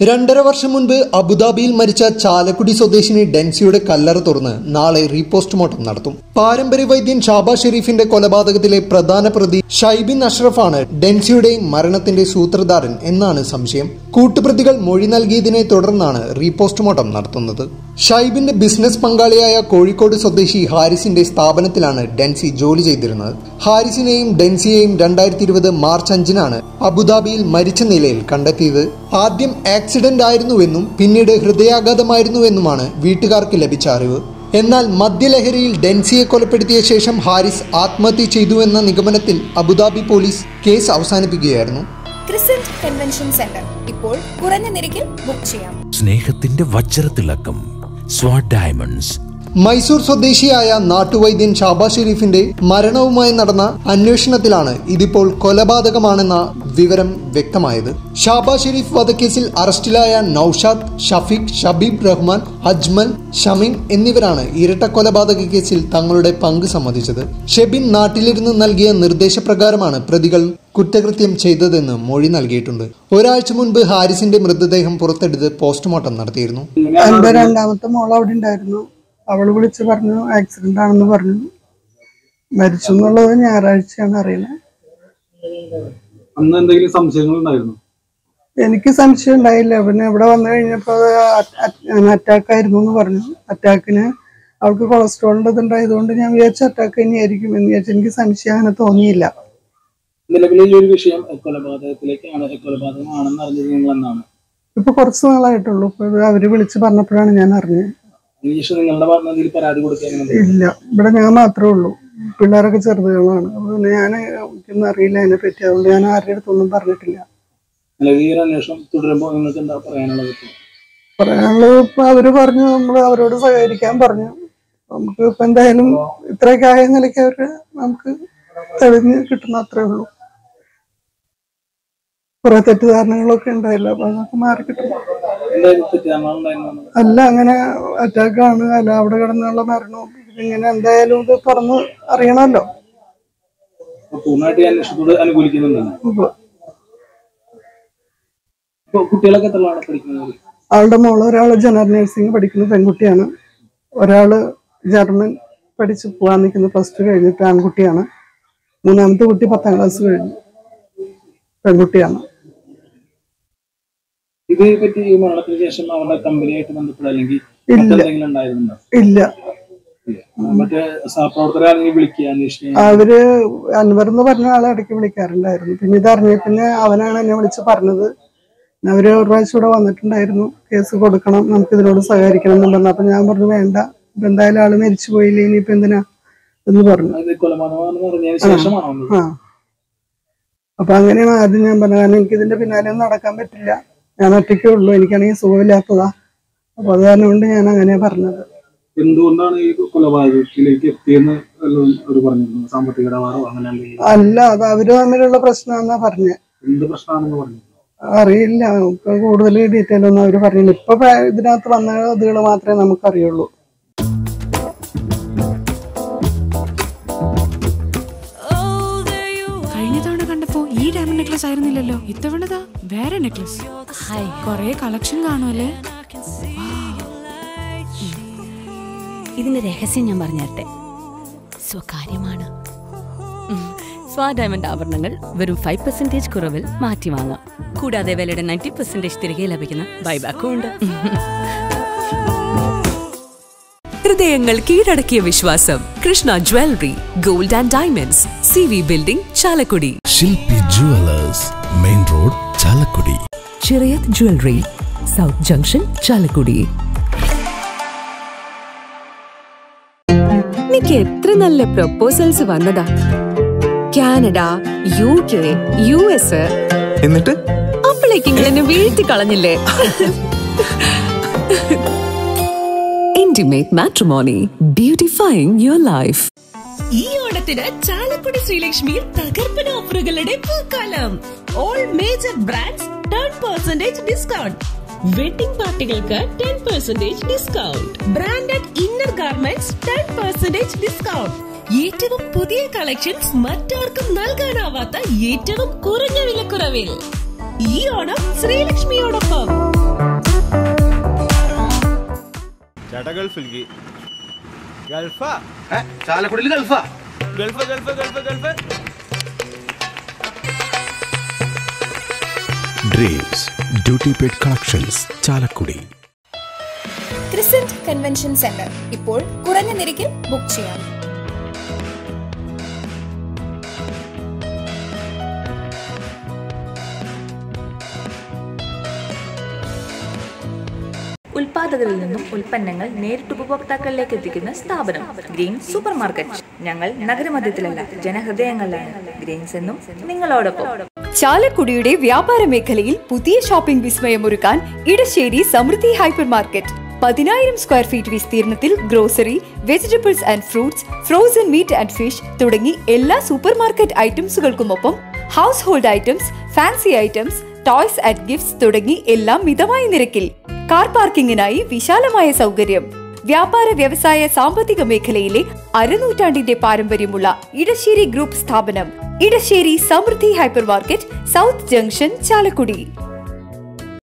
രണ്ടര വർഷം മുൻപ് അബുദാബിയിൽ മരിച്ച ചാലക്കുടി സ്വദേശിനി ഡെൻസിയുടെ കല്ലറ തുറന്ന് നാളെ റീപോസ്റ്റ്മോർട്ടം നടത്തും പാരമ്പര്യ വൈദ്യൻ ഷാബാ ഷെരീഫിന്റെ കൊലപാതകത്തിലെ പ്രധാന പ്രതി ഷൈബിൻ അഷ്റഫാണ് ഡെൻസിയുടെ മരണത്തിന്റെ സൂത്രധാരൻ എന്നാണ് സംശയം കൂട്ടുപ്രതികൾ മൊഴി നൽകിയതിനെ തുടർന്നാണ് റീപോസ്റ്റ്മോർട്ടം നടത്തുന്നത് ഷൈബിന്റെ ബിസിനസ് പങ്കാളിയായ കോഴിക്കോട് സ്വദേശി ഹാരിസിന്റെ സ്ഥാപനത്തിലാണ് ഡെൻസി ജോലി ചെയ്തിരുന്നത് ഹാരിസിനെയും ഡെൻസിയെയും രണ്ടായിരത്തി ഇരുപത് മാർച്ച് അഞ്ചിനാണ് അബുദാബിയിൽ മരിച്ച നിലയിൽ കണ്ടെത്തിയത് ആദ്യം ആക്സിഡന്റ് ആയിരുന്നുവെന്നും പിന്നീട് ഹൃദയാഘാതമായിരുന്നുവെന്നുമാണ് വീട്ടുകാർക്ക് ലഭിച്ച അറിവ് എന്നാൽ മദ്യലഹരിയിൽ ഡെൻസിയെ കൊലപ്പെടുത്തിയ ശേഷം ഹാരിസ് ആത്മഹത്യ ചെയ്തുവെന്ന നിഗമനത്തിൽ അബുദാബി പോലീസ് കേസ് അവസാനിപ്പിക്കുകയായിരുന്നു ക്രിസന്റ് കൺവെൻഷൻ സെന്റർ ഇപ്പോൾ കുറഞ്ഞ നിരക്കിൽ ബുക്ക് ചെയ്യാം സ്നേഹത്തിന്റെ വജ്രത്തിളക്കം സ്വാഡ് ഡയമണ്ട്സ് മൈസൂർ സ്വദേശിയായ നാട്ടുവൈദ്യൻ ഷാബാ ഷെരീഫിന്റെ മരണവുമായി നടന്ന അന്വേഷണത്തിലാണ് ഇതിപ്പോൾ കൊലപാതകമാണെന്ന വിവരം വ്യക്തമായത് ഷാബാ ഷെരീഫ് വധക്കേസിൽ അറസ്റ്റിലായ നൌഷാദ് ഷഫീഖ് ഷബീബ് റഹ്മാൻ അജ്മൽ ഷമീം എന്നിവരാണ് ഇരട്ട കൊലപാതക കേസിൽ തങ്ങളുടെ പങ്ക് സമ്മതിച്ചത് ഷെബിൻ നാട്ടിലിരുന്ന് നൽകിയ നിർദ്ദേശപ്രകാരമാണ് പ്രതികൾ കുറ്റകൃത്യം ചെയ്തതെന്ന് മൊഴി നൽകിയിട്ടുണ്ട് ഒരാഴ്ച മുൻപ് ഹാരിസിന്റെ മൃതദേഹം പുറത്തെടുത്ത് പോസ്റ്റ്മോർട്ടം നടത്തിയിരുന്നു എന്റെ രണ്ടാമത്തെ മോൾ അവിടെ ഉണ്ടായിരുന്നു അവള് വിളിച്ച് പറഞ്ഞു ആക്സിഡന്റ് ആണെന്ന് പറഞ്ഞു മരിച്ചു എന്നുള്ളത് ഞായറാഴ്ചയാണ് അറിയുന്നത് അന്ന് എന്തെങ്കിലും സംശയങ്ങൾ ഉണ്ടായിരുന്നു എനിക്ക് സംശയം ഉണ്ടായില്ല പിന്നെ ഇവിടെ വന്നു കഴിഞ്ഞപ്പോ അറ്റാക്ക് ആയിരുന്നു എന്ന് പറഞ്ഞു അറ്റാക്കിന് അവൾക്ക് കൊളസ്ട്രോളിന്റെ ഇതുണ്ടായതുകൊണ്ട് ഞാൻ വിചാരിച്ച അറ്റാക്ക് തന്നെയായിരിക്കും എന്ന് വിചാരിച്ചു എനിക്ക് സംശയം അങ്ങനെ തോന്നിയില്ല നിലവിൽ ഈ ഒരു വിഷയം കൊലപാതകത്തിലേക്കാണ് കൊലപാതകമാണെന്ന് അറിഞ്ഞത് നിങ്ങൾ എന്നാണ് ഇപ്പൊ കുറച്ച് നാളായിട്ടുള്ളൂ ഇപ്പൊ ഇത് അവര് വിളിച്ച് പറഞ്ഞപ്പോഴാണ് ഞാൻ അറിഞ്ഞത് ഇംഗ്ലീഷ് നിങ്ങളുടെ ഭാഗത്ത് പരാതി കൊടുക്കാൻ ഇല്ല ഇവിടെ ഞാൻ മാത്രമേ ഉള്ളൂ പിള്ളേരൊക്കെ ചെറുതുകളാണ് അപ്പൊ പിന്നെ ഞാൻ എനിക്കൊന്നും അറിയില്ല അതിനെ പറ്റി അതുകൊണ്ട് ഞാൻ ആരുടെ അടുത്തൊന്നും പറഞ്ഞിട്ടില്ല നിലവിൽ ഈ ഒരു അന്വേഷണം തുടരുമ്പോൾ നിങ്ങൾക്ക് എന്താ പറയാനുള്ളത് ഇപ്പൊ? പറയാനുള്ളത് ഇപ്പൊ അവര് പറഞ്ഞു നമ്മൾ അവരോട് സഹകരിക്കാൻ പറഞ്ഞു നമുക്ക് ഇപ്പൊ എന്തായാലും ഇത്രയൊക്കെ ആയ നിലയ്ക്ക് അവര് നമുക്ക് തെളിഞ്ഞ് കിട്ടുന്ന അത്രേ ഉള്ളൂ കുറെ തെറ്റിദ്ധാരണകളൊക്കെ ഉണ്ടായില്ല അപ്പൊ അതൊക്കെ മാറി കിട്ടും എന്തായാലും തെറ്റിദ്ധാരണ ഉണ്ടായിരുന്നു അല്ല അങ്ങനെ അറ്റാക്കാണ് അല്ല അവിടെ കിടന്നുള്ള മരണവും ഇങ്ങനെ എന്തായാലും ഇത് തുറന്ന് അറിയണമല്ലോ അപ്പൊ പൂർണ്ണമായിട്ട് ഈ അന്വേഷണത്തോട് അനുകൂലിക്കുന്നുണ്ടല്ലോ ഇപ്പൊ ഇപ്പൊ കുട്ടികളൊക്കെ എത്രയാണ് പഠിക്കുന്നത് അവളുടെ മോള് ഒരാള് ജനറൽ നഴ്സിംഗ് പഠിക്കുന്ന പെൺകുട്ടിയാണ് ഒരാള് ജർമ്മൻ പഠിച്ച് പോകാൻ നിൽക്കുന്ന പ്ലസ് ടു കഴിഞ്ഞിട്ട് ആൺകുട്ടിയാണ് മൂന്നാമത്തെ കുട്ടി പത്താം ക്ലാസ് കഴിഞ്ഞു പെൺകുട്ടിയാണ് ഇതിനെ പറ്റി ഈ മരണത്തിന് ശേഷം അവരുടെ കമ്പനിയായിട്ട് ബന്ധപ്പെടുക അല്ലെങ്കിൽ ഇല്ല. മറ്റെന്തെങ്കിലും ഉണ്ടായിരുന്നുണ്ടോ ഇല്ല മറ്റേ സഹപ്രവർത്തകരെ ആരെങ്കിലും വിളിക്കുക അന്വേഷിക്കുക അവര് അൻവർ എന്ന് പറഞ്ഞ ആളെ ഇടയ്ക്ക് വിളിക്കാറുണ്ടായിരുന്നു പിന്നെ ഇത് അറിഞ്ഞ പിന്നെ അവനാണ് എന്നെ വിളിച്ച് പറഞ്ഞത് പിന്നെ അവര് ഒരു പ്രാവശ്യം ഇവിടെ വന്നിട്ടുണ്ടായിരുന്നു കേസ് കൊടുക്കണം നമുക്ക് ഇതിനോട് സഹകരിക്കണം എന്ന് പറഞ്ഞു അപ്പൊ ഞാൻ പറഞ്ഞു വേണ്ട ഇപ്പൊ എന്തായാലും ആള് മരിച്ചു പോയില്ലേ ഇനിയിപ്പോ എന്തിനാ എന്ന് പറഞ്ഞു അത് കൊലപാതകമാണെന്ന് പറഞ്ഞതിന് ശേഷമാണോ വന്നത്? ആ അപ്പൊ അങ്ങനെയാണ് ആദ്യം ഞാൻ പറഞ്ഞത് കാരണം എനിക്ക് ഇതിന്റെ പിന്നാലെ ഒന്നും നടക്കാൻ പറ്റില്ല ഞാൻ ഒറ്റയ്ക്കേ ഉള്ളൂ എനിക്കാണെങ്കിൽ സുഖമില്ലാത്തതാ അപ്പൊ അത് കാരണം കൊണ്ട് ഞാൻ അങ്ങനെ പറഞ്ഞത് എന്തുകൊണ്ടാണ് ഈ കൊലപാതകത്തിലേക്ക് എത്തിയെന്ന് വല്ലതും അവർ പറഞ്ഞിരുന്നു സാമ്പത്തിക ഇടപാടോ അങ്ങനെ എന്തെങ്കിലും അല്ല അത് അവര് തമ്മിലുള്ള പ്രശ്നമാണെന്നാ പറഞ്ഞത് എന്ത് പ്രശ്നമാണെന്ന് പറഞ്ഞു അറിയില്ല ഇപ്പൊ കൂടുതൽ ഡീറ്റെയിൽ ഒന്നും അവര് പറഞ്ഞില്ല ഇപ്പൊ പ- ഇതിനകത്ത് വന്ന ഇതുകൾ മാത്രമേ നമുക്ക് അറിയുള്ളൂ കഴിഞ്ഞ തവണ കണ്ടപ്പോ ഈ ഡയമണ്ട് നെക്ലസ് ആയിരുന്നില്ലല്ലോ ഇത്തവണതാ വേറെ നെക്ലസ് ഹായ് കൊറേ കളക്ഷൻ കാണുമല്ലേ ഇതിന്റെ രഹസ്യം ഞാൻ പറഞ്ഞുതരട്ടെ സ്വകാര്യമാണ് ഉം. സ്വാ ഡയമണ്ട് ആഭരണങ്ങൾ വെറും ഫൈവ് പെർസെന്റേജ് കുറവിൽ മാറ്റി വാങ്ങാം കൂടാതെ വിലയുടെ നയൻറ്റി പെർസെന്റേജ് തിരികെ ലഭിക്കുന്ന ബൈബാക്കും ഉണ്ട് ഹൃദയങ്ങൾ കീഴടക്കിയ വിശ്വാസം Krishna jewellery gold and diamonds C V building Chalakudy Shilpi jewellers main road Chalakudy Chirayath jewellery south junction Chalakudy എനിക്ക് എത്ര നല്ല പ്രൊപ്പോസൽസ് വന്നതാ Canada U K U S എന്നിട്ട് അപ്പോഴേക്ക് നിങ്ങൾ എന്നെ വീഴ്ത്തി കളഞ്ഞില്ലേ intimate matrimony beautifying your life ഈ ഓണത്തിന് ചാലക്കുടി ശ്രീലക്ഷ്മിയിൽ തകർപ്പൻ ഓഫറുകളുടെ പൂക്കാലം all major brands ten percentage discount wedding പാർട്ടികൾക്ക് ten percentage discount branded inner garments ten percentage discount ഏറ്റവും പുതിയ കളക്ഷൻസ് മറ്റാർക്കും നൽകാനാവാത്ത ഏറ്റവും കുറഞ്ഞ വിലക്കുറവിൽ ഈ ഓണം ശ്രീലക്ഷ്മിയോടൊപ്പം ചേട്ടാ ഗൾഫിലേക്ക് ഗൾഫാ ചാലക്കുടിയിൽ ഗൾഫാ Gulf Gulf Gulf Gulf dreams duty paid collections Chalakudy crescent convention centre ഇപ്പോൾ കുറഞ്ഞ നിരക്കിൽ ബുക്ക് ചെയ്യാം ഉൽപാദകരിൽ നിന്നും ഉൽപ്പന്നങ്ങൾ നേരിട്ട് ഉപഭോക്താക്കളിലേക്ക് എത്തിക്കുന്ന സ്ഥാപനം ഗ്രീൻ സൂപ്പർ മാർക്കറ്റ് ഞങ്ങൾ നഗരമധ്യത്തിലല്ല ജനഹൃദയങ്ങളിലാണ് ഗ്രീൻസ് എന്നും നിങ്ങളോടൊപ്പം ചാലക്കുടിയുടെ വ്യാപാര മേഖലയിൽ പുതിയ ഷോപ്പിംഗ് വിസ്മയമൊരുക്കാൻ ഇടശ്ശേരി സമൃദ്ധി ഹൈപ്പർ മാർക്കറ്റ് പതിനായിരം സ്ക്വയർ ഫീറ്റ് വിസ്തീർണത്തിൽ grocery vegetables and fruits frozen meat and fish തുടങ്ങി എല്ലാ സൂപ്പർ മാർക്കറ്റ് ഐറ്റംസുകൾക്കുമൊപ്പം household items fancy items toys and gifts തുടങ്ങി എല്ലാം മിതമായ നിരക്കിൽ കാർ പാർക്കിങ്ങിനായി വിശാലമായ സൗകര്യം വ്യാപാര വ്യവസായ സാമ്പത്തിക മേഖലയിലെ അരനൂറ്റാണ്ടിന്റെ പാരമ്പര്യമുള്ള ഇടശ്ശേരി ഗ്രൂപ്പ് സ്ഥാപനം Edassery Samruddhi hypermarket south junction Chalakudy